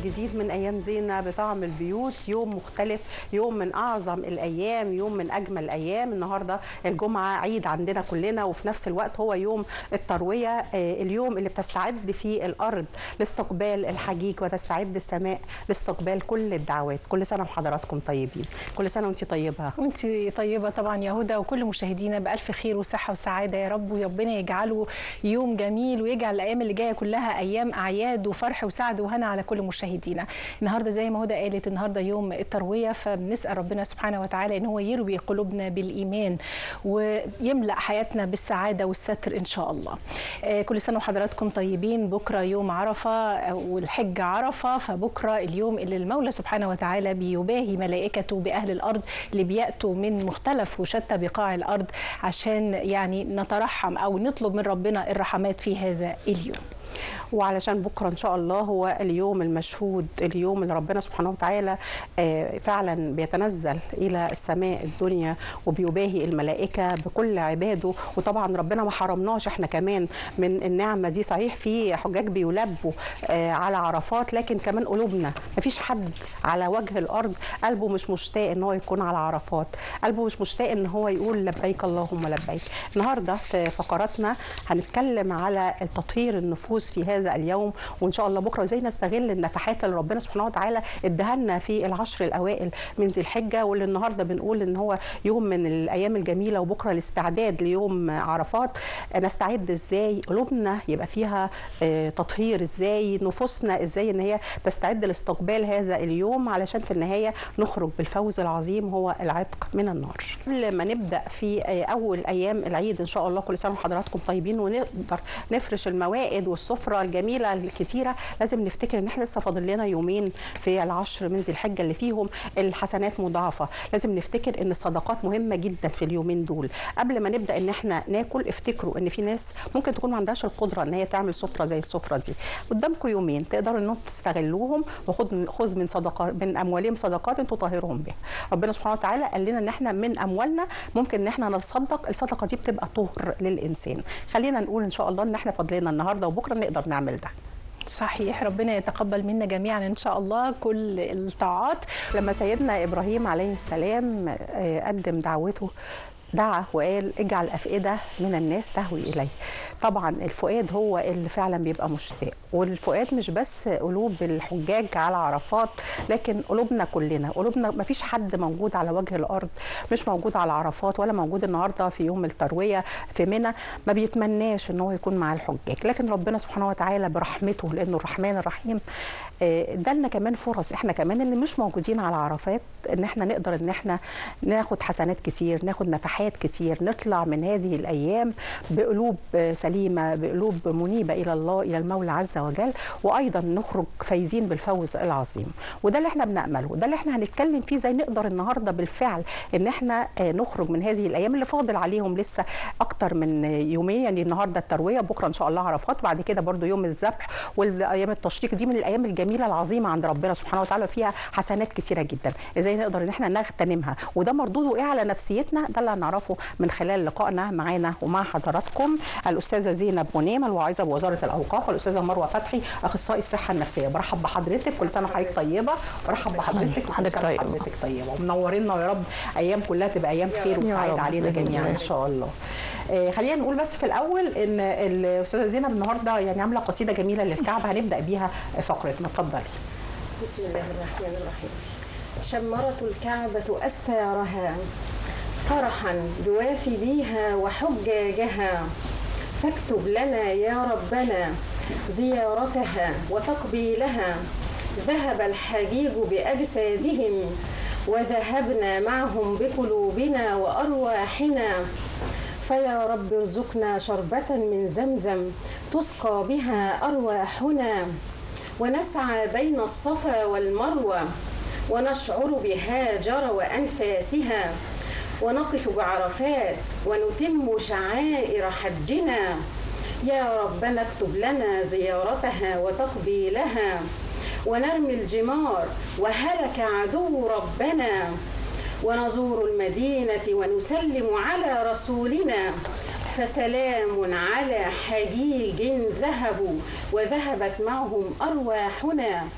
جديد من ايام زينه بطعم البيوت يوم مختلف يوم من اعظم الايام يوم من اجمل الايام النهارده الجمعه عيد عندنا كلنا وفي نفس الوقت هو يوم الترويه آه، اليوم اللي بتستعد فيه الارض لاستقبال الحجيج وتستعد السماء لاستقبال كل الدعوات كل سنه وحضراتكم طيبين كل سنه وانت طيبه وانت طيبه طبعا يا هدى وكل مشاهدينا بالف خير وصحه وسعاده يا رب وربنا يجعله يوم جميل ويجعل الايام اللي جايه كلها ايام اعياد وفرح وسعد وهنا على كل مشاهدينا النهارده زي ما هدى قالت النهارده يوم الترويه فبنسال ربنا سبحانه وتعالى ان هو يروي قلوبنا بالايمان ويملا حياتنا بالسعاده والستر ان شاء الله آه، كل سنه وحضراتكم طيبين بكره يوم عرفه آه، والحج عرفه فبكره اليوم اللي المولى سبحانه وتعالى بيباهي ملائكته باهل الارض اللي بياتوا من مختلف وشتى بقاع الارض عشان يعني نترحم او نطلب من ربنا الرحمات في هذا اليوم وعلشان بكره ان شاء الله هو اليوم المشهود اليوم اللي ربنا سبحانه وتعالى آه، فعلا بيتنزل الى السماء الدنيا وبيباهي الملائكه بكل عباده وطبعا ربنا ما حرمناش احنا كمان من النعمه دي صحيح في حجاج بيلبوا آه، على عرفات لكن كمان قلوبنا ما فيش حد على وجه الارض قلبه مش مشتاق ان هو يكون على عرفات قلبه مش مشتاق ان هو يقول لبيك اللهم لبيك النهارده في فقراتنا هنتكلم على تطهير النفوس في هذا اليوم وان شاء الله بكره ازاي نستغل النفحات اللي ربنا سبحانه وتعالى اداها لنا في العشر الاوائل من ذي الحجه واللي النهارده بنقول ان هو يوم من الايام الجميله وبكره الاستعداد ليوم عرفات نستعد ازاي قلوبنا يبقى فيها آه، تطهير ازاي نفوسنا ازاي ان هي تستعد لاستقبال هذا اليوم علشان في النهايه نخرج بالفوز العظيم هو العتق من النار قبل ما نبدا في آه، اول ايام العيد ان شاء الله كل سنه وحضراتكم طيبين ونقدر نفرش الموائد والسفره الجميله الكتيره لازم نفتكر ان احنا لسه فاضل لنا يومين في العشر من ذي الحجه اللي فيهم الحسنات مضاعفه لازم نفتكر ان الصدقات مهمه جدا في اليومين دول قبل ما نبدا ان احنا ناكل افتكروا ان في ناس ممكن تكون ما عندهاش القدره ان هي تعمل سفره زي السفره دي قدامكم يومين تقدروا ان انتم تستغلوهم وخد خذ من صدقات من اموالهم صدقات تطهرهم بها ربنا سبحانه وتعالى قال لنا ان احنا من اموالنا ممكن ان احنا نتصدق الصدقه دي بتبقى طهر للانسان خلينا نقول ان شاء الله ان احنا فاضلنا النهارده وبكره نقدر نعمل ده صحيح ربنا يتقبل منا جميعا ان شاء الله كل الطاعات لما سيدنا ابراهيم عليه السلام آه، قدم دعوته دعا وقال اجعل افئده من الناس تهوي اليه طبعا الفؤاد هو اللي فعلا بيبقى مشتاق والفؤاد مش بس قلوب الحجاج على عرفات لكن قلوبنا كلنا قلوبنا ما فيش حد موجود على وجه الارض مش موجود على عرفات ولا موجود النهارده في يوم الترويه في منى ما بيتمناش ان هو يكون مع الحجاج لكن ربنا سبحانه وتعالى برحمته لانه الرحمن الرحيم آه، ادالنا كمان فرص احنا كمان اللي مش موجودين على عرفات ان احنا نقدر ان احنا ناخد حسنات كتير ناخد نفحات كتير نطلع من هذه الايام بقلوب آه، سليمه بقلوب منيبه الى الله الى المولى عز وجل وايضا نخرج فايزين بالفوز العظيم وده اللي احنا بنامله وده اللي احنا هنتكلم فيه زي نقدر النهارده بالفعل ان احنا آه، نخرج من هذه الايام اللي فاضل عليهم لسه اكتر من يومين يعني النهارده الترويه بكره ان شاء الله عرفات بعد كده برضو يوم الذبح والايام التشريق دي من الايام الجميله العظيمه عند ربنا سبحانه وتعالى فيها حسنات كثيره جدا ازاي نقدر ان احنا نغتنمها وده مردوده ايه على نفسيتنا ده اللي هنعرفه من خلال لقائنا معانا ومع حضراتكم الاستاذه زينب منيمه الواعظه بوزاره الاوقاف والاستاذه مروه فتحي اخصائي الصحه النفسيه برحب بحضرتك كل سنه وحضرتك طيبه برحب بحضرتك وكل حضرتك سنة طيبة. وحضرتك طيبه ومنورينا يا رب ايام كلها تبقى ايام خير يا وسعاده رب علينا بإذن جميعا الله. ان شاء الله آه، خلينا نقول بس في الاول ان الاستاذه زينب النهارده يعني عامله قصيده جميله للكعبه هنبدا بيها فقرتنا اتفضلي بسم الله الرحمن الرحيم شمرت الكعبة أستارها فرحا بوافديها وحجاجها فاكتب لنا يا ربنا زيارتها وتقبيلها ذهب الحجيج بأجسادهم وذهبنا معهم بقلوبنا وأرواحنا فيا رب ارزقنا شربة من زمزم تسقى بها أرواحنا ونسعى بين الصفا والمروة ونشعر بهاجر وأنفاسها ونقف بعرفات ونتم شعائر حجنا يا ربنا اكتب لنا زيارتها وتقبيلها ونرمي الجمار وهلك عدو ربنا ونزور المدينة ونسلم على رسولنا فسلام على حجيج ذهبوا وذهبت معهم أرواحنا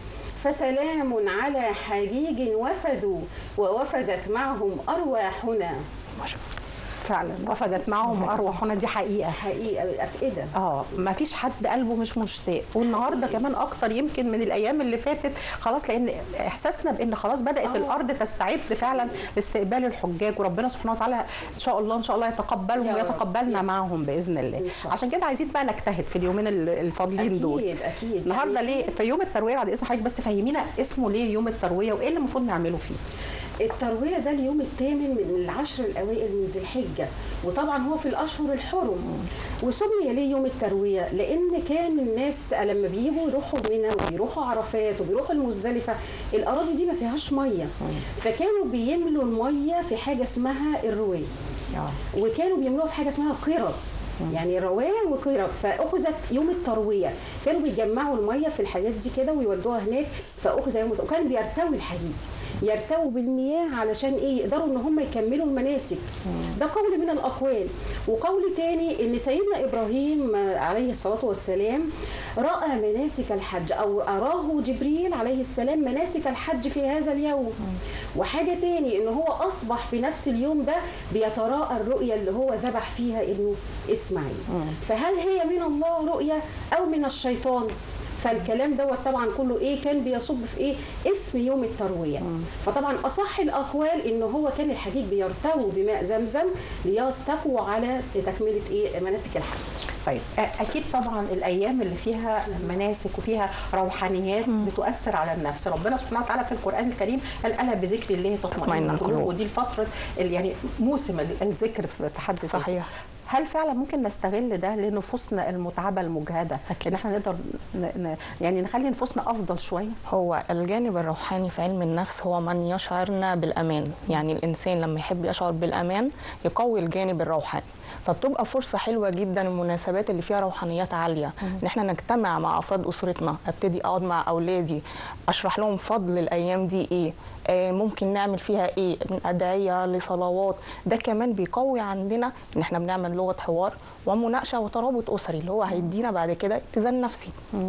فسلام على حجيج وفدوا ووفدت معهم أرواحنا ما شاء الله فعلا وفدت معهم ارواحنا دي حقيقه حقيقة الأفئدة اه ما فيش حد قلبه مش مشتاق والنهارده كمان اكتر يمكن من الايام اللي فاتت خلاص لان احساسنا بان خلاص بدات آه. الارض تستعد فعلا لاستقبال الحجاج وربنا سبحانه وتعالى ان شاء الله ان شاء الله يتقبلهم يا رب. ويتقبلنا يا- معهم باذن الله إن شاء الله. عشان كده عايزين بقى نجتهد في اليومين ال- الفاضلين دول أكيد أكيد النهارده يعني ليه في يوم الترويه بعد اذن حضرتك بس فهمينا اسمه ليه يوم الترويه وايه اللي المفروض نعمله فيه التروية ده اليوم الثامن من العشر الأوائل من ذي الحجة وطبعا هو في الأشهر الحرم وسمي ليه يوم التروية لأن كان الناس لما بيجوا يروحوا منى وبيروحوا عرفات وبيروحوا المزدلفة الأراضي دي ما فيهاش مية فكانوا بيملوا المية في حاجة اسمها الروية اه وكانوا بيعملوها في حاجه اسمها قرب يعني روان وقرب فاخذت يوم الترويه كانوا بيجمعوا الميه في الحاجات دي كده ويودوها هناك فاخذ يوم وكان بيرتوي الحديد يرتووا بالمياه علشان ايه يقدروا ان هم يكملوا المناسك ده قول من الاقوال وقول تاني ان سيدنا ابراهيم آه، عليه الصلاه والسلام راى مناسك الحج او اراه جبريل عليه السلام مناسك الحج في هذا اليوم وحاجه تاني ان هو اصبح في نفس اليوم ده بيتراءى الرؤيه اللي هو ذبح فيها ابنه اسماعيل فهل هي من الله رؤيه او من الشيطان فالكلام دوت طبعا كله ايه كان بيصب في ايه اسم يوم الترويه فطبعا اصح الاقوال ان هو كان الحجيج بيرتووا بماء زمزم ليستقوا على تكمله ايه مناسك الحج طيب أ- اكيد طبعا الايام اللي فيها مناسك وفيها روحانيات بتؤثر على النفس ربنا سبحانه وتعالى في القران الكريم قال الا بذكر الله تطمئن تطمئن القلوب القلوب. ودي الفتره اللي يعني موسم ال- الذكر في في حد ذاته صحيح. هل فعلا ممكن نستغل ده لنفوسنا المتعبه المجهده أكيد. ان احنا نقدر ن- ن- يعني نخلي نفوسنا افضل شويه هو الجانب الروحاني في علم النفس هو من يشعرنا بالأمان يعني الإنسان لما يحب يشعر بالأمان يقوي الجانب الروحاني فبتبقى فرصة حلوة جدا المناسبات اللي فيها روحانيات عالية ان احنا نجتمع مع افراد اسرتنا ابتدي اقعد مع اولادي اشرح لهم فضل الايام دي ايه آه، ممكن نعمل فيها ايه من ادعيه لصلوات ده كمان بيقوي عندنا ان احنا بنعمل لغه حوار ومناقشه وترابط اسري اللي هو هيدينا بعد كده اتزان نفسي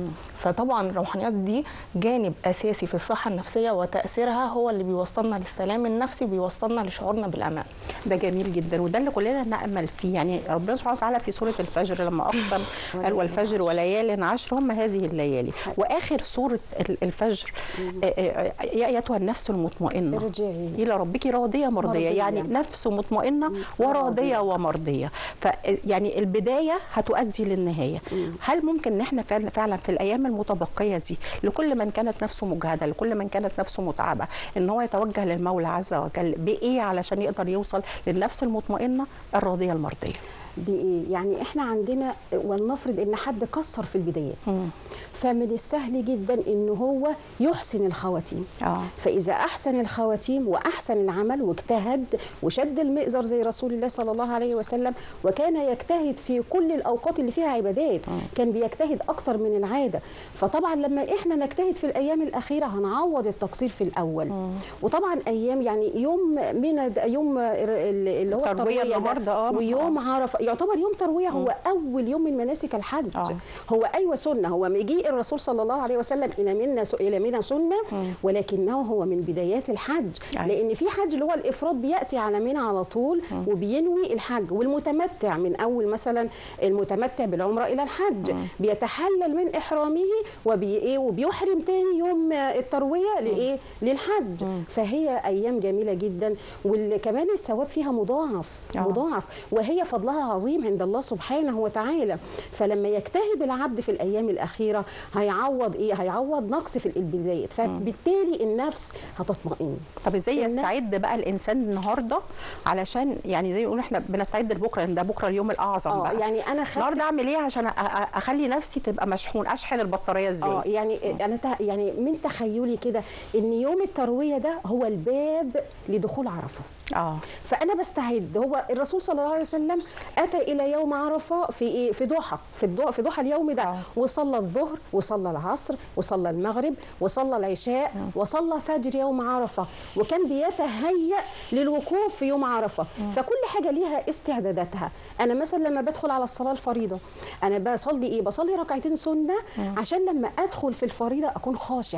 فطبعا الروحانيات دي جانب اساسي في الصحه النفسيه وتاثيرها هو اللي بيوصلنا للسلام النفسي وبيوصلنا لشعورنا بالامان ده جميل جدا وده اللي كلنا نامل فيه يعني ربنا سبحانه وتعالى في سوره الفجر لما اقسم قال والفجر وليال عشر هم هذه الليالي واخر سوره ال- الفجر آه، آه، يا ايتها النفس المطمئنه ارجعي الى ربك راضيه مرضيه مرضية. يعني نفس مطمئنه وراضيه ومرضيه ف يعني البدايه هتؤدي للنهايه هل ممكن ان احنا فعلا فعلا في الايام المتبقيه دي لكل من كانت نفسه مجهده لكل من كانت نفسه متعبه ان هو يتوجه للمولى عز وجل بايه علشان يقدر يوصل للنفس المطمئنه الراضيه المرضيه بايه يعني احنا عندنا ولنفرض ان حد قصر في البدايات فمن السهل جدا ان هو يحسن الخواتيم اه فإذا أحسن الخواتيم وأحسن العمل واجتهد وشد المئزر زي رسول الله صلى الله عليه وسلم وكان يجتهد في كل الأوقات اللي فيها عبادات كان بيجتهد أكتر من العادة فطبعا لما إحنا نجتهد في الأيام الأخيرة هنعوض التقصير في الأول وطبعا أيام يعني يوم من يوم اللي هو التروية التروية ده النهاردة، آه. ويوم عرفة يعتبر يوم تروية هو أول يوم من مناسك الحج آه. هو أيوة سنة هو مجيء الرسول صلى الله عليه وسلم إلى منا إلى منا سنة ولكنه هو من بدايات الحج أيوة. لأن في حج اللي هو الإفراد بيأتي على منى على طول وبينوي الحج والمتمتع من أول مثلا المتمتع بالعمرة إلى الحج بيتحلل من إحرامه وبي إيه وبيحرم تاني يوم التروية لإيه للحج فهي أيام جميلة جدا وكمان الثواب فيها مضاعف آه. مضاعف وهي فضلها عظيم عند الله سبحانه وتعالى فلما يجتهد العبد في الايام الاخيره هيعوض ايه هيعوض نقص في البدايات فبالتالي النفس هتطمئن طب ازاي النفس- يستعد بقى الانسان النهارده علشان يعني زي ما يقولوا احنا بنستعد لبكره لان ده بكره اليوم الاعظم اه بقى يعني انا خدت النهارده اعمل ايه عشان أ- أ- اخلي نفسي تبقى مشحون اشحن البطاريه ازاي اه يعني انا ته- يعني من تخيلي كده ان يوم الترويه ده هو الباب لدخول عرفه اه فانا بستعد هو الرسول صلى الله عليه وسلم اتى الى يوم عرفه في ايه في ضحى في الضحى في ضحى اليوم ده آه. وصلى الظهر وصلى العصر وصلى المغرب وصلى العشاء وصلى فجر يوم عرفه وكان بيتهيأ للوقوف في يوم عرفه فكل حاجه ليها استعداداتها انا مثلا لما بدخل على الصلاه الفريضه انا بصلي ايه بصلي ركعتين سنه عشان لما ادخل في الفريضه اكون خاشع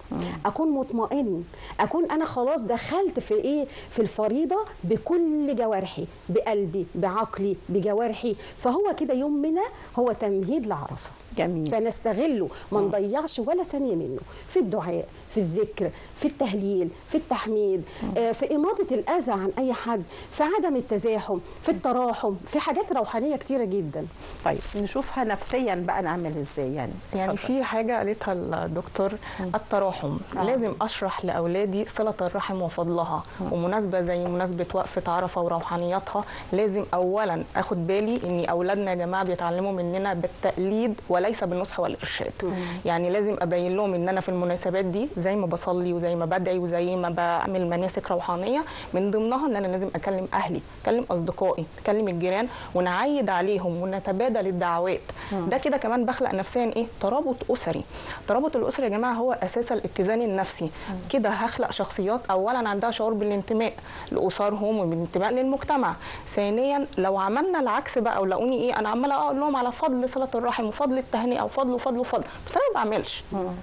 اكون مطمئن اكون انا خلاص دخلت في ايه في الفريضه بكل جوارحي بقلبي بعقلي بجوارحي فهو كده يومنا هو تمهيد لعرفه جميل فنستغله ما نضيعش ولا ثانيه منه في الدعاء في الذكر في التهليل في التحميد آه، في إماطة الأذى عن أي حد في عدم التزاحم في التراحم في حاجات روحانية كتيرة جدا طيب نشوفها نفسيا بقى نعمل ازاي يعني يعني اتفضل. في حاجة قالتها الدكتور التراحم آه. لازم أشرح لأولادي صلة الرحم وفضلها ومناسبة زي مناسبة وقفة عرفة وروحانياتها لازم أولا أخد بالي إن أولادنا يا جماعة بيتعلموا مننا بالتقليد وليس بالنصح والإرشاد يعني لازم أبين لهم إن أنا في المناسبات دي زي ما بصلي وزي ما بدعي وزي ما بعمل مناسك روحانية من ضمنها إن أنا لازم أكلم أهلي أكلم أصدقائي أكلم الجيران ونعيد عليهم ونتبادل الدعوات ده كده كمان بخلق نفسيا إيه ترابط أسري الترابط الأسري يا جماعة هو أساس الاتزان النفسي كده هخلق شخصيات أولا عندها شعور بالانتماء لأسرهم وبالانتماء للمجتمع ثانيا لو عملنا العكس بقى ولقوني إيه أنا عمالة أقول لهم على فضل صلة الرحم وفضل التهنئة وفضل وفضل وفضل بس أنا ما بعملش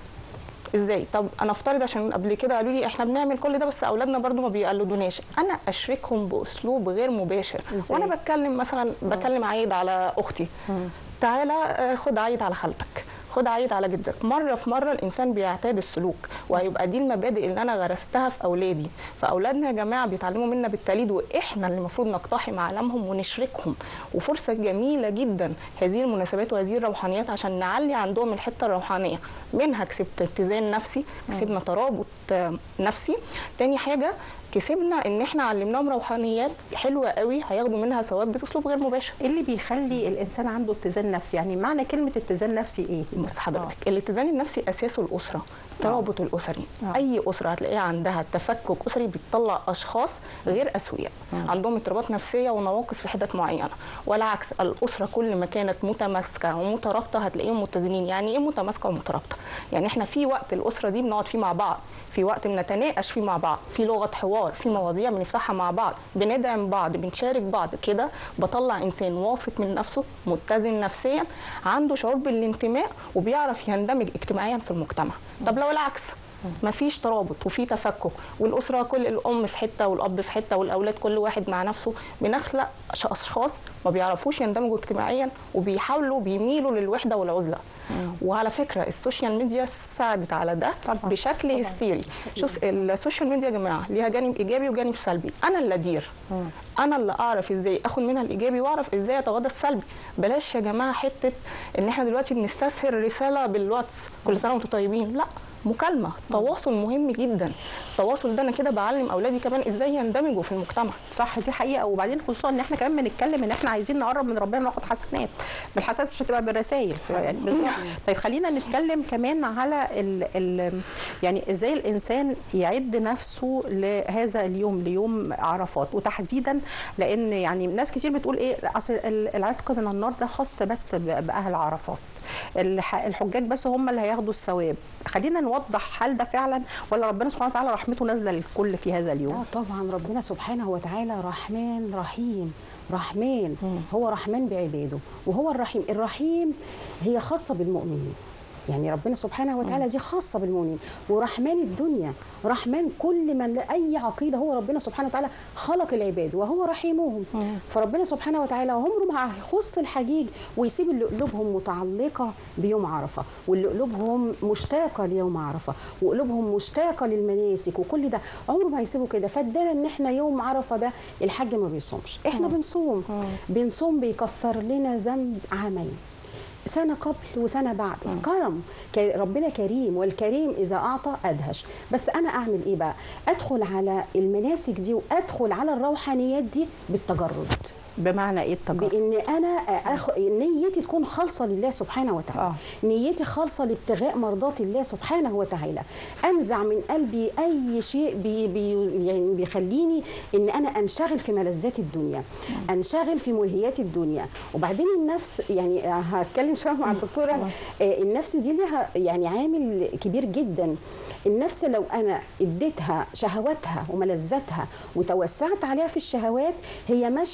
ازاي طب انا افترض عشان قبل كده قالوا لي احنا بنعمل كل ده بس اولادنا برضو ما بيقلدوناش انا اشركهم باسلوب غير مباشر إزاي؟ وانا بتكلم مثلا بكلم عايد على اختي تعالى آه، خد عيد على خالتك خد عيد على جدك مره في مره الانسان بيعتاد السلوك وهيبقى دي المبادئ اللي انا غرستها في اولادي فاولادنا يا جماعه بيتعلموا منا بالتقليد واحنا اللي المفروض نقتحم عالمهم ونشركهم وفرصه جميله جدا هذه المناسبات وهذه الروحانيات عشان نعلي عندهم الحته الروحانيه منها كسبت اتزان نفسي كسبنا ترابط آه، نفسي تاني حاجه كسبنا ان احنا علمناهم روحانيات حلوه قوي هياخدوا منها ثواب باسلوب غير مباشر ايه اللي بيخلي الانسان عنده اتزان نفسي يعني معنى كلمه اتزان نفسي ايه بص حضرتك الاتزان النفسي اساسه الاسره الترابط الاسري آه. اي اسره هتلاقيها عندها تفكك اسري بتطلع اشخاص غير اسوياء عندهم اضطرابات نفسيه ونواقص في حتت معينه والعكس الاسره كل ما كانت متماسكه ومترابطه هتلاقيهم متزنين يعني ايه متماسكه ومترابطه يعني احنا في وقت الاسره دي بنقعد فيه مع بعض في وقت بنتناقش فيه مع بعض في لغه حوار في مواضيع بنفتحها مع بعض بندعم بعض بنشارك بعض كده بطلع انسان واثق من نفسه متزن نفسيا عنده شعور بالانتماء وبيعرف يندمج اجتماعيا في المجتمع طب لو العكس مفيش ترابط وفي تفكك والاسره كل الام في حته والاب في حته والاولاد كل واحد مع نفسه بنخلق ش- اشخاص ما بيعرفوش يندمجوا اجتماعيا وبيحاولوا بيميلوا للوحده والعزله وعلى فكره السوشيال ميديا ساعدت على ده طبعاً. بشكل هستيري شوف السوشيال ميديا يا جماعه ليها جانب ايجابي وجانب سلبي انا اللي ادير انا اللي اعرف ازاي اخد منها الايجابي واعرف ازاي اتغاضى السلبي بلاش يا جماعه حته ان احنا دلوقتي بنستسهل رساله بالواتس كل سنه وانتم طيبين لا مكالمه تواصل مهم جدا التواصل ده انا كده بعلم اولادي كمان ازاي يندمجوا في المجتمع صح دي حقيقه وبعدين خصوصا ان احنا كمان بنتكلم ان احنا عايزين نقرب من ربنا وناخد حسنات بالحسنات مش هتبقى بالرسائل يعني بالظبط طيب خلينا نتكلم كمان على ال ال يعني ازاي الانسان يعد نفسه لهذا اليوم ليوم عرفات وتحديدا لان يعني ناس كتير بتقول ايه اصل ال- العتق من النار ده خاص بس ب- باهل عرفات الح- الحجاج بس هم اللي هياخدوا الثواب خلينا نوضح هل ده فعلا ولا ربنا سبحانه وتعالى رحمته نازله للكل في هذا اليوم اه طبعا ربنا سبحانه وتعالى رحمن رحيم رحمن هو رحمن بعباده وهو الرحيم الرحيم هي خاصة بالمؤمنين يعني ربنا سبحانه وتعالى دي خاصة بالمؤمنين ورحمن الدنيا رحمن كل من لأي عقيدة هو ربنا سبحانه وتعالى خلق العباد وهو رحيمهم فربنا سبحانه وتعالى عمره ما هيخص الحجيج ويسيب اللي قلوبهم متعلقة بيوم عرفة واللي قلوبهم مشتاقة ليوم عرفة وقلوبهم مشتاقة للمناسك وكل ده عمره ما هيسيبوا كده فادانا ان احنا يوم عرفة ده الحج ما بيصومش احنا بنصوم بنصوم بيكفر لنا ذنب عامين سنة قبل وسنة بعد كرم ك- ربنا كريم والكريم إذا أعطى أدهش بس أنا أعمل إيه بقى أدخل على المناسك دي وأدخل على الروحانيات دي بالتجرد بمعنى ايه التجرد بان انا أخ... نيتي تكون خالصه لله سبحانه وتعالى آه. آه. نيتي خالصه لابتغاء مرضات الله سبحانه وتعالى انزع من قلبي اي شيء بي... بي... يعني بيخليني ان انا انشغل في ملذات الدنيا انشغل في ملهيات الدنيا وبعدين النفس يعني هتكلم شويه مع الدكتوره آه، النفس دي لها يعني عامل كبير جدا النفس لو انا اديتها شهواتها وملذاتها وتوسعت عليها في الشهوات هي ماشيه مع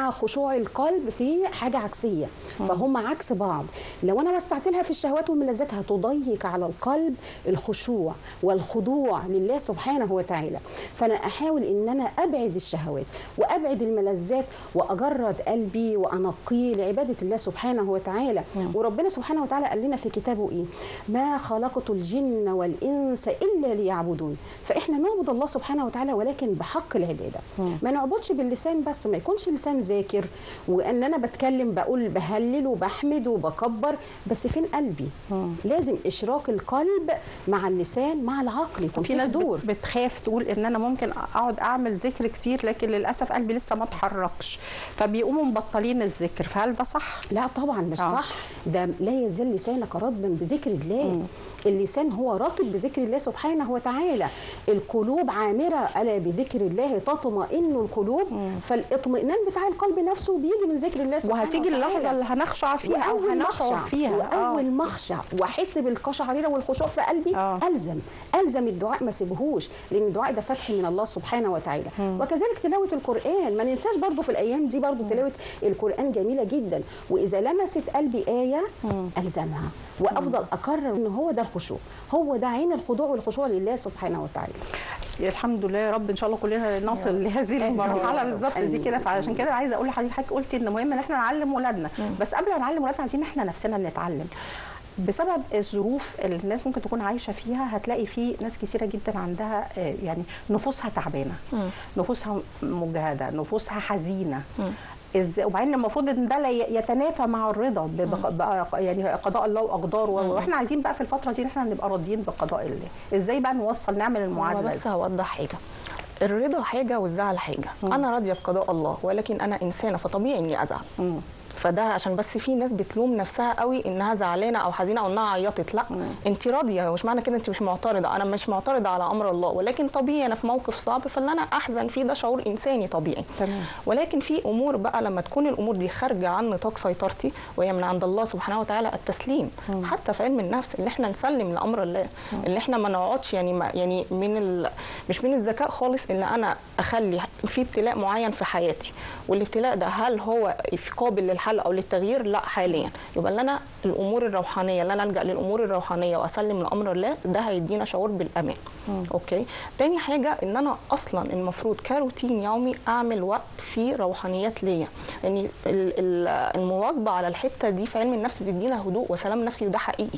مع خشوع القلب في حاجه عكسيه فهم عكس بعض لو انا وسعت لها في الشهوات والملذات هتضيق على القلب الخشوع والخضوع لله سبحانه وتعالى فانا احاول ان انا ابعد الشهوات وابعد الملذات واجرد قلبي وانقيه لعباده الله سبحانه وتعالى وربنا سبحانه وتعالى قال لنا في كتابه ايه ما خلقت الجن والانس الا ليعبدون فاحنا نعبد الله سبحانه وتعالى ولكن بحق العباده ما نعبدش باللسان بس ما يكونش لسان ذاكر وان انا بتكلم بقول بهلل وبحمد وبكبر بس فين قلبي لازم اشراك القلب مع اللسان مع العقل يكون في في ناس حضور بت- بتخاف تقول ان انا ممكن اقعد اعمل ذكر كتير لكن للاسف قلبي لسه ما اتحركش فبيقوموا مبطلين الذكر فهل ده صح؟ لا طبعا مش آه. صح ده لا يزال لسانك رطبا بذكر الله اللسان هو رطب بذكر الله سبحانه وتعالى القلوب عامرة ألا بذكر الله تطمئن القلوب فالاطمئنان بتاع القلب نفسه بيجي من ذكر الله سبحانه وهتيجي وتعالى. اللحظه اللي هنخشع فيها او واول هنشعر مخشع فيها واول مخشع واحس بالقشعريره والخشوع في قلبي آه. الزم الزم الدعاء ما سيبهوش لان الدعاء ده فتح من الله سبحانه وتعالى وكذلك تلاوه القران ما ننساش برضو في الايام دي برضو تلاوه القران جميله جدا واذا لمست قلبي ايه الزمها وافضل اكرر ان هو ده الخشوع هو ده عين الخضوع والخشوع لله سبحانه وتعالى الحمد لله يا رب ان شاء الله كلنا نصل لهذه آمين. المرحله بالظبط دي آمين. كده فعشان كده عايزه اقول لحضرتك حضرتك قلتي ان مهم ان احنا نعلم ولادنا بس قبل ما نعلم ولادنا عايزين احنا نفسنا اللي نتعلم بسبب الظروف اللي الناس ممكن تكون عايشه فيها هتلاقي في ناس كثيره جدا عندها آه، يعني نفوسها تعبانه نفوسها مجهده نفوسها حزينه ازاي وبعدين المفروض ان ده لا ي- يتنافى مع الرضا ببق- بقى يعني قضاء الله واقداره واحنا عايزين بقى في الفتره دي ان احنا نبقى راضيين بقضاء الله ازاي بقى نوصل نعمل هو المعادله بس دي؟ هوضح حاجه الرضا حاجه والزعل حاجه انا راضيه بقضاء الله ولكن انا انسانه فطبيعي اني ازعل مم. فده عشان بس في ناس بتلوم نفسها قوي انها زعلانه او حزينه او انها عيطت لا انت راضيه مش معنى كده انت مش معترضه انا مش معترضه على امر الله ولكن طبيعي انا في موقف صعب فاللي انا احزن فيه ده شعور انساني طبيعي تمام. ولكن في امور بقى لما تكون الامور دي خارجه عن نطاق سيطرتي وهي من عند الله سبحانه وتعالى التسليم حتى في علم النفس اللي احنا نسلم لامر الله اللي احنا ما نقعدش يعني ما يعني من ال... مش من الذكاء خالص ان انا اخلي في ابتلاء معين في حياتي والابتلاء ده هل هو في قابل للحل او للتغيير لا حاليا يبقى اللي انا الامور الروحانيه اللي انا الجا للامور الروحانيه واسلم لامر الله ده هيدينا شعور بالامان اوكي تاني حاجه ان انا اصلا المفروض كروتين يومي اعمل وقت فيه روحانيات ليا يعني ال- ال- المواظبه على الحته دي في علم النفس بتدينا هدوء وسلام نفسي وده حقيقي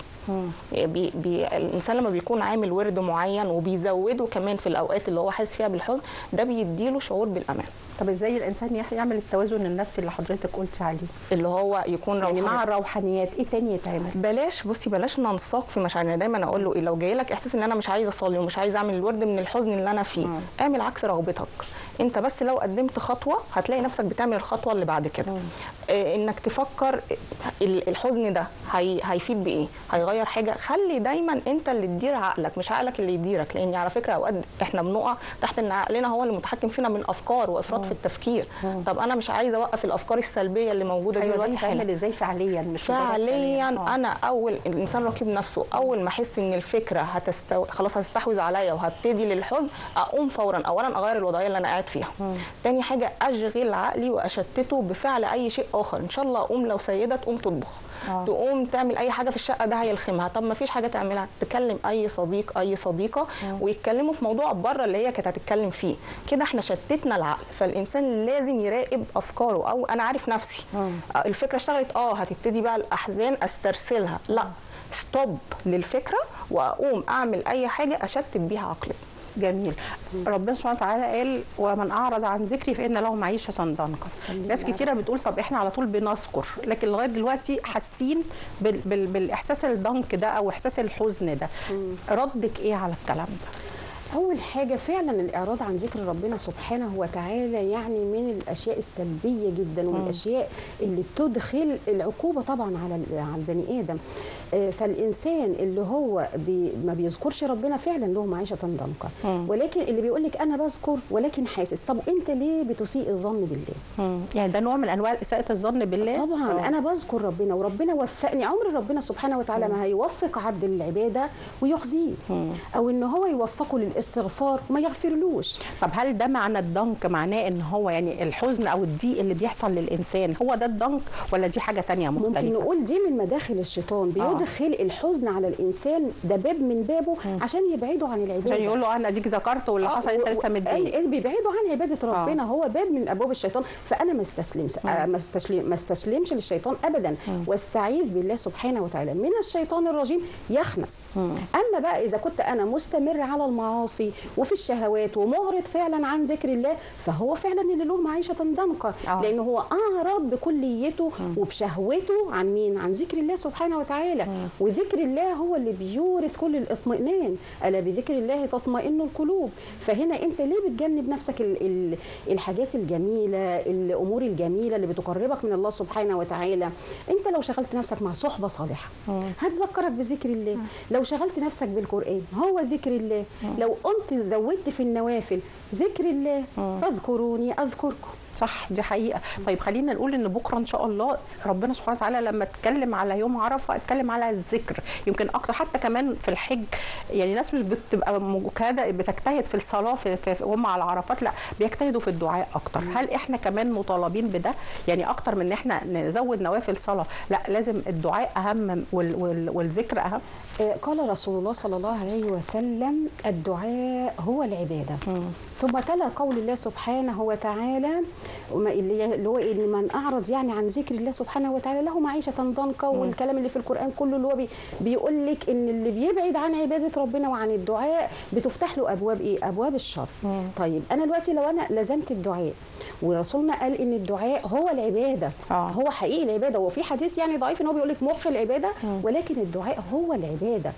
بي بي الانسان لما بيكون عامل ورد معين وبيزوده كمان في الاوقات اللي هو حاسس فيها بالحزن ده بيديله شعور بالامان طب ازاي الانسان يح- يعمل التوازن النفسي اللي حضرتك قلتي عليه اللي هو يكون يعني روحاني. مع الروحانيات ايه تاني يتعمل بلاش بصي بلاش ننساق في مشاعرنا دايما اقول له ايه لو جاي لك احساس ان انا مش عايزه اصلي ومش عايزه اعمل الورد من الحزن اللي انا فيه اعمل عكس رغبتك انت بس لو قدمت خطوه هتلاقي نفسك بتعمل الخطوه اللي بعد كده آه انك تفكر ال- الحزن ده هي هيفيد بايه هيغير حاجه خلي دايما انت اللي تدير عقلك مش عقلك اللي يديرك لان على فكره اوقات احنا بنقع تحت ان عقلنا هو اللي متحكم فينا من افكار وافراط في التفكير طب انا مش عايزه اوقف الافكار السلبيه اللي موجوده ايوه ده دلوقتي حالا يتعمل ازاي فعليا مش مجرد فعليا كلام. آه. انا اول الانسان رقيب نفسه اول ما احس ان الفكره هتستو... خلاص هتستحوذ عليا وهبتدي للحزن اقوم فورا اولا اغير الوضعيه اللي انا قاعد فيها تاني حاجه اشغل عقلي واشتته بفعل اي شيء اخر ان شاء الله اقوم لو سيده تقوم تطبخ آه. تقوم تعمل اي حاجه في الشقه ده هيلخمها طب ما فيش حاجه تعملها تكلم اي صديق اي صديقه ويتكلموا في موضوع بره اللي هي كانت هتتكلم فيه كده احنا شتتنا العقل فالانسان لازم يراقب افكاره او انا عارف نفسي آه، الفكره اشتغلت اه هتبتدي بقى الاحزان استرسلها لا ستوب للفكره واقوم اعمل اي حاجه اشتت بيها عقلي جميل ربنا سبحانه وتعالى قال ومن اعرض عن ذكري فان له معيشه ضنكا ناس كتيره بتقول طب احنا على طول بنذكر لكن لغايه دلوقتي حاسين بال بال بالاحساس الضنك ده او احساس الحزن ده ردك ايه على الكلام ده أول حاجة فعلا الإعراض عن ذكر ربنا سبحانه وتعالى يعني من الأشياء السلبية جدا ومن الأشياء اللي بتدخل العقوبة طبعا على ال- على البني آدم آه، فالانسان اللي هو بي ما بيذكرش ربنا فعلا له معيشه ضنكا ولكن اللي بيقول لك انا بذكر ولكن حاسس طب انت ليه بتسيء الظن بالله مم. يعني ده نوع من انواع اساءه الظن بالله طبعا آه. انا بذكر ربنا وربنا وفقني عمر ربنا سبحانه وتعالى ما هيوفق عبد العباده ويخزيه او ان هو يوفقه للاستغفار وما يغفرلوش طب هل ده معنى الضنك معناه ان هو يعني الحزن او الضيق اللي بيحصل للانسان هو ده الضنك ولا دي حاجه تانية ممكن مختلفه نقول دي من مداخل الشيطان بيدخل الحزن على الانسان ده باب من بابه عشان يبعده عن العباده عشان يقول له انا اديك ذكرت واللي آه، حصل انت و- لسه و- متضايق قال- بيبعدوا عن عباده ربنا هو باب من ابواب الشيطان فانا ما استسلمش آه، ما استسلم ما استسلمش للشيطان ابدا واستعيذ بالله سبحانه وتعالى من الشيطان الرجيم يخنس اما بقى اذا كنت انا مستمر على المعاصي وفي الشهوات ومعرض فعلا عن ذكر الله فهو فعلا اللي له معيشه ضنكا آه. لان هو اعرض بكليته وبشهوته عن مين عن ذكر الله سبحانه وتعالى وذكر الله هو اللي بيورث كل الاطمئنان الا بذكر الله تطمئن القلوب فهنا انت ليه بتجنب نفسك ال ال الحاجات الجميله الامور الجميله اللي بتقربك من الله سبحانه وتعالى انت لو شغلت نفسك مع صحبه صالحه هتذكرك بذكر الله لو شغلت نفسك بالقران هو ذكر الله لو قمت زودت في النوافل ذكر الله فاذكروني اذكركم صح دي حقيقه طيب خلينا نقول ان بكره ان شاء الله ربنا سبحانه وتعالى لما اتكلم على يوم عرفه اتكلم على الذكر يمكن اكتر حتى كمان في الحج يعني ناس مش بتبقى مجتهده بتجتهد في الصلاه في, في وهم على عرفات لا بيجتهدوا في الدعاء اكتر هل احنا كمان مطالبين بده يعني اكتر من ان احنا نزود نوافل صلاه لا لازم الدعاء اهم وال وال والذكر اهم آه، قال رسول الله صلى الله عليه وسلم الدعاء هو العباده ثم تلا قول الله سبحانه وتعالى وما- اللي اللي هو ان من اعرض يعني عن ذكر الله سبحانه وتعالى له معيشه ضنكا والكلام اللي في القران كله اللي هو بي بيقول لك ان اللي بيبعد عن عباده ربنا وعن الدعاء بتفتح له ابواب ايه؟ ابواب الشر. طيب انا دلوقتي لو انا لزمت الدعاء ورسولنا قال ان الدعاء هو العباده آه. هو حقيقي العباده وفي حديث يعني ضعيف ان هو بيقول لك مخ العباده ولكن الدعاء هو العباده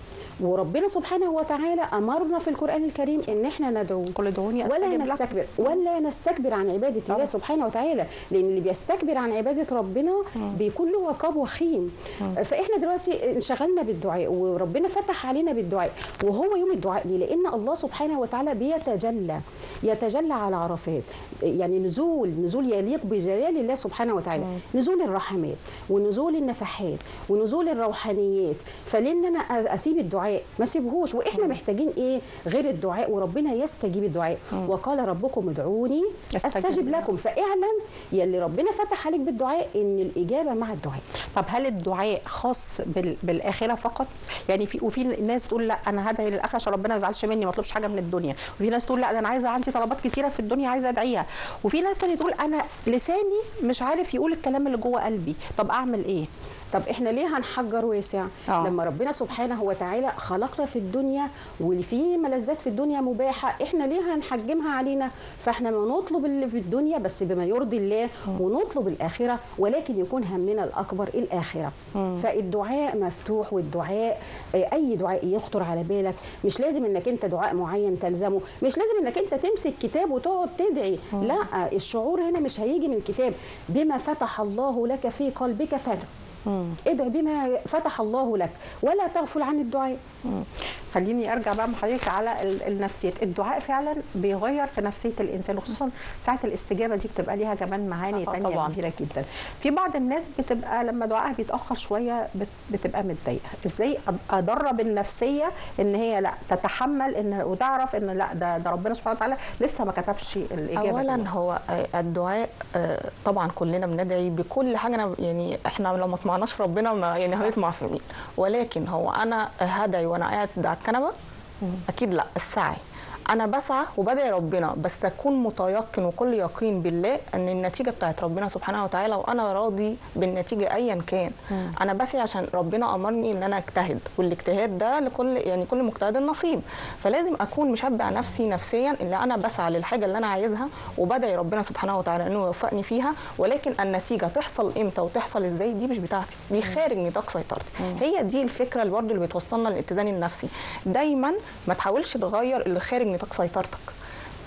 وربنا سبحانه وتعالى امرنا في القران الكريم ان احنا ندعوه قل ادعوني ولا استجب لكم نستكبر ولا نستكبر عن عباده الله طبعا. سبحانه وتعالى لان اللي بيستكبر عن عباده ربنا بيكون له عقاب وخيم فاحنا دلوقتي انشغلنا بالدعاء وربنا فتح علينا بالدعاء وهو يوم الدعاء ليه لان الله سبحانه وتعالى بيتجلى يتجلى على عرفات يعني نزول نزول يليق بجلال الله سبحانه وتعالى نزول الرحمات ونزول النفحات ونزول الروحانيات فلان انا اسيب الدعاء ما سيبهوش واحنا محتاجين ايه غير الدعاء وربنا يستجيب الدعاء وقال ربكم ادعوني أستجب استجب لكم فاعلم يلي ربنا فتح عليك بالدعاء ان الاجابه مع الدعاء طب هل الدعاء خاص بال... بالاخره فقط يعني في وفي ناس تقول لا انا هدعي للاخره عشان ربنا ما يزعلش مني ما اطلبش حاجه من الدنيا وفي ناس تقول لا ده انا عايزه عندي طلبات كتيره في الدنيا عايزه ادعيها وفي ناس تانية تقول انا لساني مش عارف يقول الكلام اللي جوه قلبي طب اعمل ايه طب احنا ليه هنحجر واسع آه. لما ربنا سبحانه وتعالى خلقنا في الدنيا واللي فيه ملذات في الدنيا مباحه احنا ليه هنحجمها علينا فاحنا ما نطلب اللي في الدنيا بس بما يرضي الله ونطلب الاخره ولكن يكون همنا الاكبر الاخره فالدعاء مفتوح والدعاء آه، اي دعاء يخطر على بالك مش لازم انك انت دعاء معين تلزمه مش لازم انك انت تمسك كتاب وتقعد تدعي لا الشعور هنا مش هيجي من الكتاب بما فتح الله لك في قلبك فادعو ادعو بما فتح الله لك ولا تغفل عن الدعاء مم. خليني ارجع بقى مع حضرتك على ال- النفسيات الدعاء فعلا بيغير في نفسيه الانسان وخصوصا ساعه الاستجابه دي بتبقى ليها كمان معاني آه، تانية طبعاً. كبيره جدا في بعض الناس بتبقى لما دعائها بيتاخر شويه بت- بتبقى متضايقه ازاي أد- ادرب النفسيه ان هي لا تتحمل ان وتعرف ان لا ده ده ربنا سبحانه وتعالى لسه ما كتبش الاجابه اولا دلوقتي. هو آه، الدعاء آه، طبعا كلنا بندعي بكل حاجه أنا يعني احنا لو ما طمعناش في ربنا ما يعني هنطمع في مين ولكن هو انا هدعي وانا قاعد على الكنبه اكيد لا السعي انا بسعى وبدعي ربنا بس اكون متيقن وكل يقين بالله ان النتيجه بتاعت ربنا سبحانه وتعالى وانا راضي بالنتيجه ايا كان انا بسعي عشان ربنا امرني ان انا اجتهد والاجتهاد ده لكل يعني كل مجتهد نصيب فلازم اكون مشبع نفسي نفسيا ان انا بسعى للحاجه اللي انا عايزها وبدعي ربنا سبحانه وتعالى انه يوفقني فيها ولكن النتيجه تحصل امتى وتحصل ازاي دي مش بتاعتي دي خارج نطاق سيطرتي هي دي الفكره اللي برضه اللي بتوصلنا للاتزان النفسي دايما ما تحاولش تغير اللي خارج نطاق سيطرتك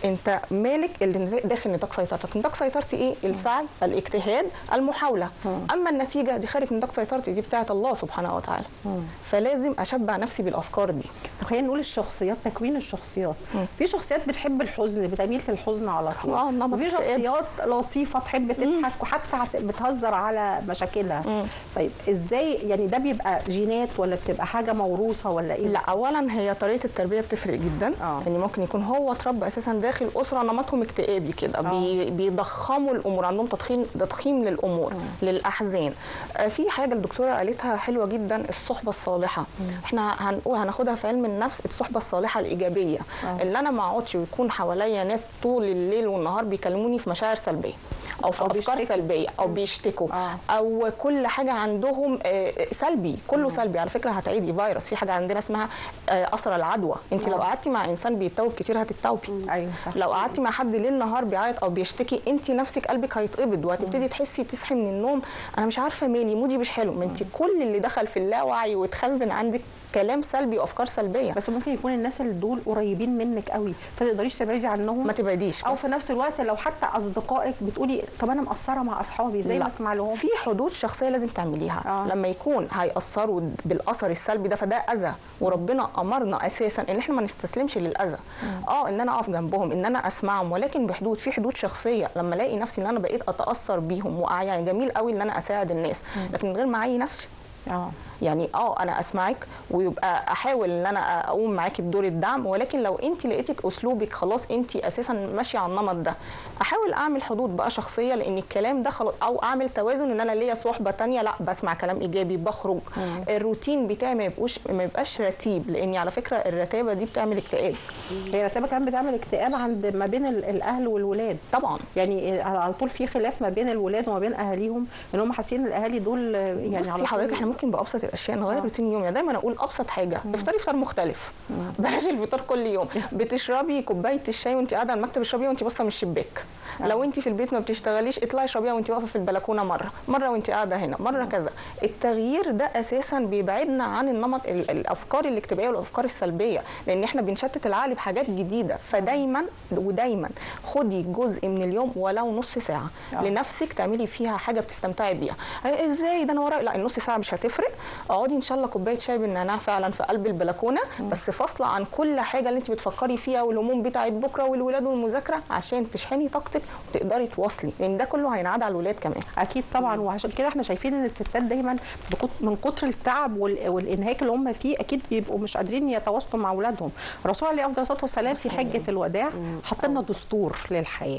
انت مالك اللي داخل نطاق سيطرتك نطاق سيطرتي ايه السعي الاجتهاد المحاوله اما النتيجه دي خارج نطاق سيطرتي دي بتاعه الله سبحانه وتعالى فلازم اشبع نفسي بالافكار دي طب خلينا نقول الشخصيات تكوين الشخصيات في شخصيات بتحب الحزن بتميل للحزن على طول آه، نمط وفي اكتئاب. شخصيات لطيفه تحب تضحك وحتى هت- بتهزر على مشاكلها طيب ازاي يعني ده بيبقى جينات ولا بتبقى حاجه موروثه ولا ايه لا اولا هي طريقه التربيه بتفرق جدا آه. يعني ممكن يكون هو اتربى اساسا داخل اسره نمطهم اكتئابي كده بي بيضخموا الامور عندهم تضخيم تضخيم للامور للاحزان آه، في حاجه الدكتوره قالتها حلوه جدا الصحبه الصالحه احنا هنقول هناخدها في علم النفس الصحبه الصالحه الايجابيه اللي انا ما اقعدش ويكون حواليا ناس طول الليل والنهار بيكلموني في مشاعر سلبيه او في أو افكار بيشتكوا. سلبيه او بيشتكوا آه. او كل حاجه عندهم آه، سلبي كله سلبي على فكره هتعيدي فيروس في حاجه عندنا اسمها آه، اثر العدوى انت لو قعدتي مع انسان بيتوب كتير هتتوبي ايوه صح لو قعدتي مع حد ليل نهار بيعيط او بيشتكي انت نفسك قلبك هيتقبض وهتبتدي تحسي تصحي من النوم انا مش عارفه مالي مودي مش حلو ما انت كل اللي دخل في اللاوعي واتخزن عندك كلام سلبي وافكار سلبيه بس ممكن يكون الناس اللي دول قريبين منك قوي فتقدريش تبعدي عنهم ما تبعديش او بس في نفس الوقت لو حتى اصدقائك بتقولي طب انا مقصره مع اصحابي ازاي لا. ما اسمع لهم في حدود شخصيه لازم تعمليها آه. آه. لما يكون هيأثروا بالاثر السلبي ده فده اذى وربنا امرنا اساسا ان احنا ما نستسلمش للاذى اه ان انا اقف جنبهم ان انا اسمعهم ولكن بحدود في حدود شخصيه لما الاقي نفسي ان انا بقيت اتاثر بيهم وأعي يعني جميل قوي ان انا اساعد الناس لكن من غير ما اعي نفسي اه يعني اه انا اسمعك ويبقى احاول ان انا اقوم معاكي بدور الدعم ولكن لو انت لقيتك اسلوبك خلاص انت اساسا ماشيه على النمط ده احاول اعمل حدود بقى شخصيه لان الكلام ده خلاص او اعمل توازن ان انا ليا صحبه تانية لا بسمع كلام ايجابي بخرج الروتين بتاعي ما يبقوش ما يبقاش رتيب لان على فكره الرتابه دي بتعمل اكتئاب هي رتبه كمان بتعمل اكتئاب عند ما بين ال- الاهل والولاد طبعا يعني على طول في خلاف ما بين الولاد وما بين اهاليهم ان هم حاسين ان الاهالي دول يعني بصي على حضرتك طول احنا ممكن بابسط الاشياء نغير آه. روتين يومي يعني دايما اقول ابسط حاجه افطري فطار مختلف بلاش الفطار كل يوم بتشربي كوبايه الشاي وانت قاعده على المكتب اشربيها وانت باصه من الشباك لو انت في البيت ما بتشتغليش اطلعي اشربيها وانت واقفه في البلكونه مره مره وانت قاعده هنا مره كذا التغيير ده اساسا بيبعدنا عن النمط ال- الافكار الاجتماعيه والافكار السلبيه لان احنا بنشتت العقل بحاجات جديده فدايما ودايما خدي جزء من اليوم ولو نص ساعه آه. لنفسك تعملي فيها حاجه بتستمتعي بيها إيه ازاي ده انا ورايا لا النص ساعه مش هتفرق اقعدي ان شاء الله كوبايه شاي بالنعناع فعلا في قلب البلكونه بس فاصله عن كل حاجه اللي انت بتفكري فيها والهموم بتاعت بكره والولاد والمذاكره عشان تشحني طاقتك وتقدري تواصلي لان ده كله هينعاد على الولاد كمان اكيد طبعا وعشان كده احنا شايفين ان الستات دايما بكت- من كتر التعب وال- والانهاك اللي هم فيه اكيد بيبقوا مش قادرين يتواصلوا مع اولادهم الرسول عليه افضل الصلاه والسلام في حجه الوداع حط لنا دستور للحياه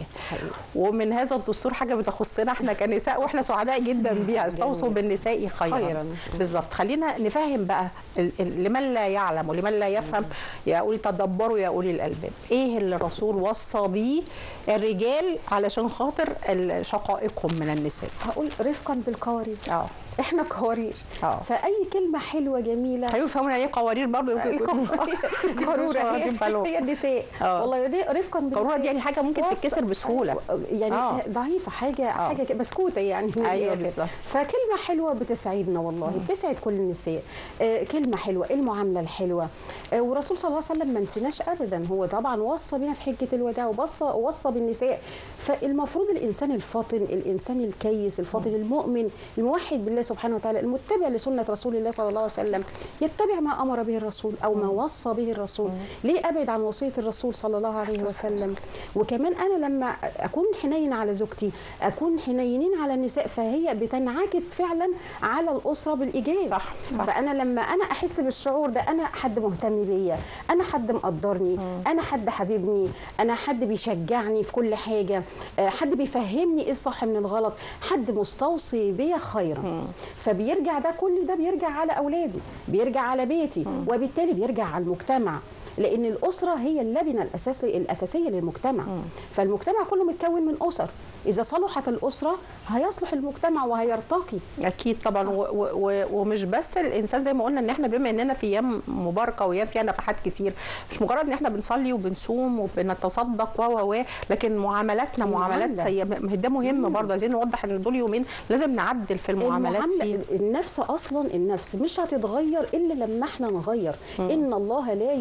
ومن هذا الدستور حاجه بتخصنا احنا كنساء واحنا سعداء جدا بيها استوصوا بالنساء خيرا, خيراً. بالظبط خلينا نفهم بقى ال- ال- لمن لا يعلم ولمن لا يفهم يا اولي تدبروا يا اولي الالباب ايه اللي الرسول وصى بيه الرجال علشان خاطر ال- شقائقهم من النساء هقول رفقا بالقوارير اه احنا قوارير اه فاي كلمه حلوه جميله هيفهموا يعني ايه قوارير برضه يمكن قاروره مش واخدين بالهم. هي, هي النساء آه. والله ر- رفقا بالنساء قاروره دي يعني حاجه ممكن وص- تتكسر بسهوله يعني آه. ضعيفه حاجه آه. حاجه كده بسكوته يعني من أيوة الآخر. بالظبط. فكلمه حلوه بتسعدنا والله بتسعد كل النساء آه كلمه حلوه المعامله الحلوه آه والرسول صلى الله عليه وسلم ما نسيناش ابدا هو طبعا وصى بنا في حجه الوداع ووصى وصى بالنساء فالمفروض الانسان الفاطن الانسان الكيس الفاطن المؤمن الموحد بالله سبحانه وتعالى المتبع لسنه رسول الله صلى الله عليه وسلم يتبع ما امر به الرسول او ما وصى به الرسول ليه ابعد عن وصيه الرسول صلى الله عليه وسلم وكمان انا لما اكون حنين على زوجتي اكون حنينين على النساء فهي بتنعكس فعلا على الاسره بالايجاب صح، صح. فانا لما انا احس بالشعور ده انا حد مهتم بيا انا حد مقدرني انا حد حبيبني انا حد بيشجعني في كل حاجه آه، حد بيفهمني ايه الصح من الغلط حد مستوصي بيا خيرا فبيرجع ده كل ده بيرجع على اولادي بيرجع على بيتي وبالتالي بيرجع على المجتمع لان الاسره هي اللبنه الاساس الاساسيه للمجتمع فالمجتمع كله متكون من اسر اذا صلحت الاسره هيصلح المجتمع وهيرتقي اكيد طبعا و و و ومش بس الانسان زي ما قلنا ان احنا بما اننا في ايام مباركه وايام فيها نفحات كتير مش مجرد ان احنا بنصلي وبنصوم وبنتصدق و و و لكن معاملاتنا معاملات المعاملة. سيئه ما هي ده مهم برضه عايزين نوضح ان دول يومين لازم نعدل في المعاملات المعاملة فيه. النفس اصلا النفس مش هتتغير الا لما احنا نغير ان الله لا يغير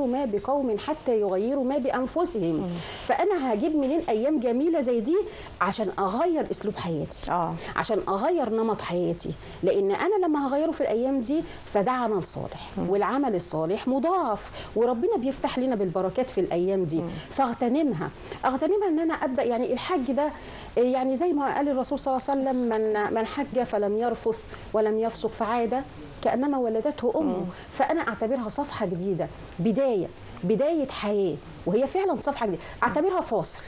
يغيروا ما بقوم حتى يغيروا ما بانفسهم فانا هجيب منين ايام جميله زي دي عشان اغير اسلوب حياتي اه عشان اغير نمط حياتي لان انا لما هغيره في الايام دي فده عمل صالح والعمل الصالح مضاعف وربنا بيفتح لنا بالبركات في الايام دي فاغتنمها اغتنمها ان انا ابدا يعني الحج ده يعني زي ما قال الرسول صلى الله عليه وسلم من من حج فلم يرفث ولم يفسق فعاد كانما ولدته امه فانا اعتبرها صفحه جديده بدايه بدايه حياه وهي فعلا صفحه جديده اعتبرها فاصل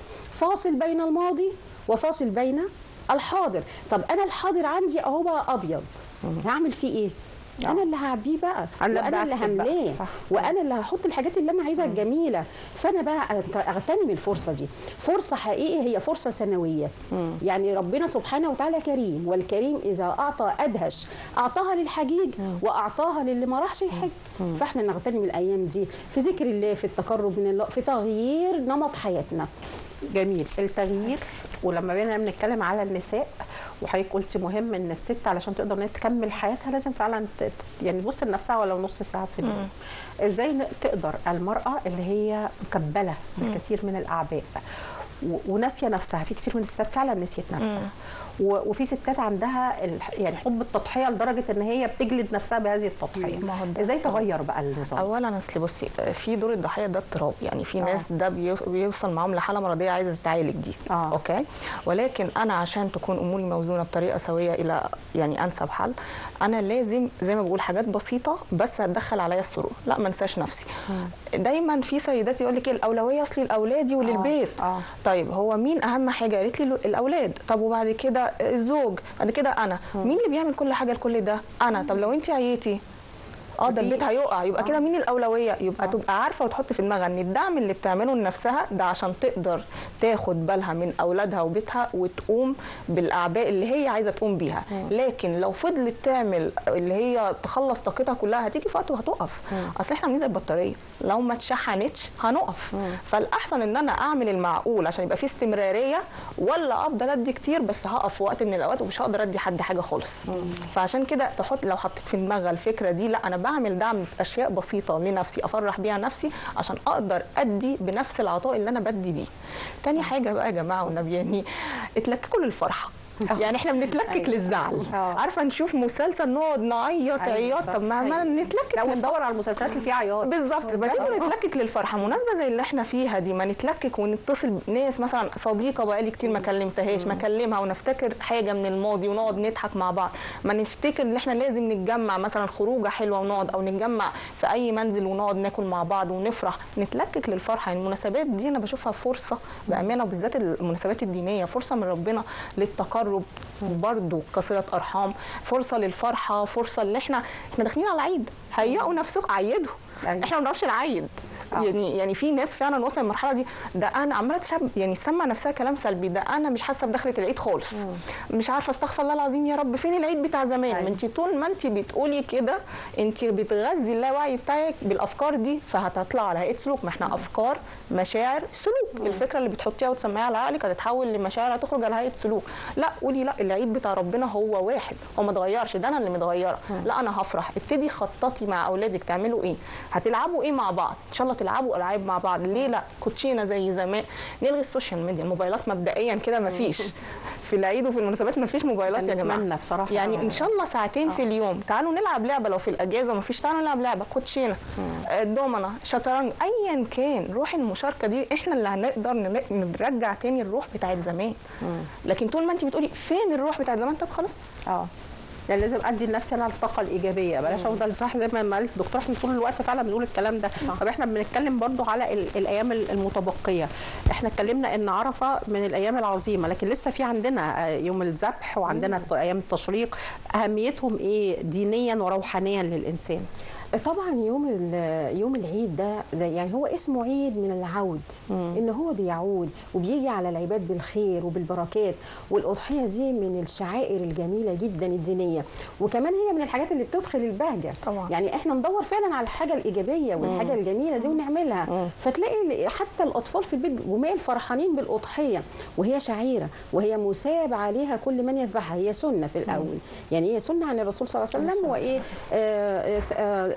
فاصل بين الماضي وفاصل بين الحاضر طب انا الحاضر عندي اهو بقى ابيض هعمل فيه ايه انا اللي هعبيه بقى أنا وانا اللي بكتب بقى. هملاه صح. وانا اللي هحط الحاجات اللي انا عايزها الجميله فانا بقى أغت- اغتنم الفرصه دي فرصه حقيقيه هي فرصه سنويه يعني ربنا سبحانه وتعالى كريم والكريم اذا اعطى ادهش اعطاها للحجيج واعطاها للي ما راحش يحج فاحنا نغتنم الايام دي في ذكر الله في التقرب من الله في تغيير نمط حياتنا جميل التغيير ولما بينا بنتكلم على النساء وحضرتك قلتي مهم ان الست علشان تقدر ان هي تكمل حياتها لازم فعلا ت- ت- يعني تبص لنفسها ولو نص ساعه في اليوم ازاي ن- تقدر المراه اللي هي مكبله بالكثير من الاعباء و- وناسيه نفسها في كتير من الستات فعلا نسيت نفسها و- وفي ستات عندها ال- يعني حب التضحيه لدرجه ان هي بتجلد نفسها بهذه التضحيه ما هو ده ازاي تغير بقى النظام اولا اصل بصي في دور الضحيه ده اضطراب يعني في آه. ناس ده بيو- بيوصل معاهم لحاله مرضيه عايزه تتعالج دي آه. اوكي ولكن انا عشان تكون اموري موزونه بطريقه سويه الى يعني انسب حل انا لازم زي ما بقول حاجات بسيطه بس هتدخل عليا السرور لا ما انساش نفسي دايما في سيدات يقول لك إيه الاولويه اصلي لاولادي وللبيت آه. طيب هو مين اهم حاجه قالت لي الاولاد طب وبعد كده الزوج بعد كده انا مين اللي بيعمل كل حاجه لكل ده انا طب لو انت عييتي اه ده البيت هيقع يبقى كده مين الاولويه يبقى تبقى عارفه وتحط في دماغها ان الدعم اللي بتعمله لنفسها ده عشان تقدر تاخد بالها من اولادها وبيتها وتقوم بالاعباء اللي هي عايزه تقوم بيها لكن لو فضلت تعمل اللي هي تخلص طاقتها كلها هتيجي في وقت وهتقف اصل احنا عاملين زي البطاريه لو ما اتشحنتش هنقف فالاحسن ان انا اعمل المعقول عشان يبقى في استمراريه ولا افضل ادي كتير بس هقف في وقت من الاوقات ومش هقدر ادي حد حاجه خالص فعشان كده تحط لو حطيت في دماغها الفكره دي لا انا بعمل دعم اشياء بسيطه لنفسي افرح بيها نفسي عشان اقدر ادي بنفس العطاء اللي انا بدي بيه تاني حاجه بقى يا جماعه والنبي يعني اتلككوا للفرحه يعني احنا بنتلكك أيوة. للزعل آه. عارفه نشوف مسلسل نقعد نعيط أيوة، عياط صح. طب ما ما نتلكك لا للفرحة. وندور على المسلسلات اللي فيها عياط بالظبط ما تيجي نتلكك للفرحه مناسبه زي اللي احنا فيها دي ما نتلكك ونتصل بناس مثلا صديقه بقالي كتير ما كلمتهاش ما اكلمها ونفتكر حاجه من الماضي ونقعد نضحك مع بعض ما نفتكر ان احنا لازم نتجمع مثلا خروجه حلوه ونقعد او نتجمع في اي منزل ونقعد ناكل مع بعض ونفرح نتلكك للفرحه يعني المناسبات دي انا بشوفها فرصه بامانه وبالذات المناسبات الدينيه فرصه من ربنا للتقرب وبرده كصله ارحام فرصه للفرحه فرصه اللي احنا احنا داخلين على العيد هيئوا نفسكم عيدوا أيوة. احنا ما بنعرفش نعيد آه. يعني يعني في ناس فعلا وصل المرحله دي ده انا عماله تشب يعني تسمع نفسها كلام سلبي ده انا مش حاسه بدخله العيد خالص مش عارفه استغفر الله العظيم يا رب فين العيد بتاع زمان أيوة. ما انت طول ما انت بتقولي كده انت بتغذي اللاوعي بتاعك بالافكار دي فهتطلع على هيئه سلوك ما احنا افكار مشاعر سلوك الفكره اللي بتحطيها وتسميها على عقلك هتتحول لمشاعر هتخرج على هيئه سلوك لا قولي لا العيد بتاع ربنا هو واحد هو ما اتغيرش ده انا اللي متغيره لا انا هفرح ابتدي خططي مع اولادك تعملوا ايه هتلعبوا ايه مع بعض ان شاء الله تلعبوا العاب مع بعض ليه لا كوتشينه زي زمان نلغي السوشيال ميديا الموبايلات مبدئيا كده ما فيش في العيد وفي المناسبات ما فيش موبايلات يا جماعه نتمنى بصراحه يعني ان شاء الله ساعتين في اليوم تعالوا نلعب لعبه لو في الاجازه ما فيش تعالوا نلعب لعبه كوتشينه آه، دومنه شطرنج ايا كان روح المشاركه دي احنا اللي هنقدر نل- نرجع تاني الروح بتاعت زمان لكن طول ما انت بتقولي فين الروح بتاعت زمان طب خلاص اه يعني لازم ادي لنفسي انا الطاقه الايجابيه بلاش افضل صح زي ما ما قالت الدكتور احنا طول الوقت فعلا بنقول الكلام ده طب احنا بنتكلم برضو على ال- الايام ال- المتبقيه احنا اتكلمنا ان عرفه من الايام العظيمه لكن لسه في عندنا آه، يوم الذبح وعندنا الت- ايام التشريق اهميتهم ايه دينيا وروحانيا للانسان طبعا يوم ال- يوم العيد ده, ده يعني هو اسمه عيد من العود ان هو بيعود وبيجي على العباد بالخير وبالبركات والاضحيه دي من الشعائر الجميله جدا الدينيه وكمان هي من الحاجات اللي بتدخل البهجه طبعا. يعني احنا ندور فعلا على الحاجه الايجابيه والحاجه الجميله دي ونعملها فتلاقي حتى الاطفال في البيت جمال فرحانين بالاضحيه وهي شعيره وهي مساب عليها كل من يذبحها هي سنه في الاول يعني هي سنه عن الرسول صلى الله عليه وسلم وايه آه، آه،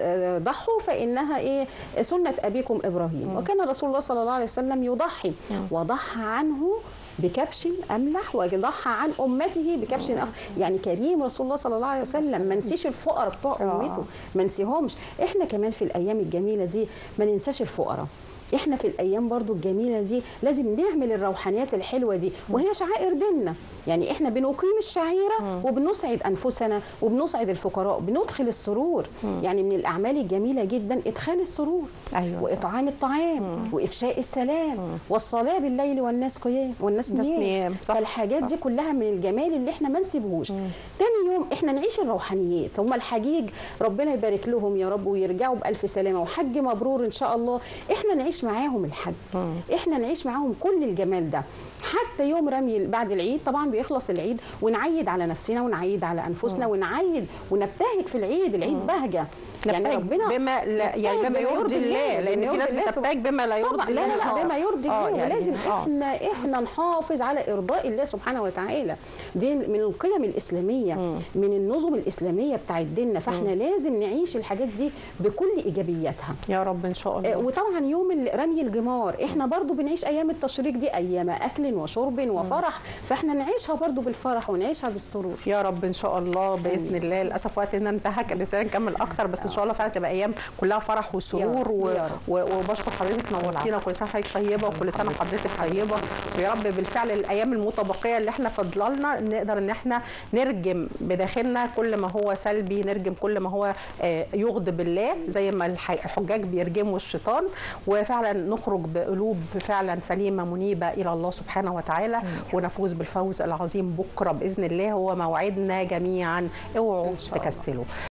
آه، ضحوا فانها ايه سنه ابيكم ابراهيم وكان رسول الله صلى الله عليه وسلم يضحي وضحى عنه بكبش املح وضحى عن امته بكبش اخر يعني كريم رسول الله صلى الله عليه وسلم ما نسيش الفقراء بتوع امته ما نسيهمش احنا كمان في الايام الجميله دي ما ننساش الفقراء احنا في الايام برضو الجميله دي لازم نعمل الروحانيات الحلوه دي وهي شعائر ديننا يعني احنا بنقيم الشعيره وبنسعد انفسنا وبنسعد الفقراء بندخل السرور يعني من الاعمال الجميله جدا ادخال السرور أيوة. واطعام الطعام وافشاء السلام والصلاه بالليل والناس قيام والناس الناس نيام نيام، صح. فالحاجات دي كلها من الجمال اللي احنا ما نسيبهوش تاني يوم احنا نعيش الروحانيات هم الحجيج ربنا يبارك لهم يا رب ويرجعوا بالف سلامه وحج مبرور ان شاء الله احنا نعيش معاهم الحج احنا نعيش معاهم كل الجمال ده حتى يوم رمي بعد العيد طبعا بيخلص العيد ونعيد على نفسنا ونعيد على انفسنا ونعيد ونبتهج في العيد العيد بهجه يعني ربنا بما لا يعني نبتهج بما يرضي الله لان في يرضي ناس الله بتبتهج بما لا طبعا يرضي لا لا الله لا بما يرضي آه، الله يعني ولازم آه. احنا احنا نحافظ على ارضاء الله سبحانه وتعالى دي من القيم الاسلاميه من النظم الاسلاميه بتاعت ديننا فاحنا لازم نعيش الحاجات دي بكل ايجابياتها يا رب ان شاء آه، الله وطبعا يوم ال- رمي الجمار احنا برضو بنعيش ايام التشريق دي ايام اكل وشرب وفرح فاحنا نعيشها برضو بالفرح ونعيشها بالسرور يا رب ان شاء الله باذن الله للاسف وقتنا انتهى كان نفسنا نكمل اكتر بس ان شاء الله فعلا تبقى ايام كلها فرح يا وسرور رب، و... يا رب. و... وبشكر حضرتك نورتينا وكل سنه حضرتك طيبه وكل سنه حضرتك طيبه ويا رب بالفعل الايام المتبقيه اللي احنا فضلنا نقدر ان احنا نرجم بداخلنا كل ما هو سلبي نرجم كل ما هو آه، يغضب الله زي ما الح- الحجاج بيرجموا الشيطان وفعلا نخرج بقلوب فعلا سليمه منيبه الى الله سبحانه وتعالى ونفوز بالفوز العظيم بكره باذن الله هو موعدنا جميعا اوعوا إن شاء الله. تكسلوا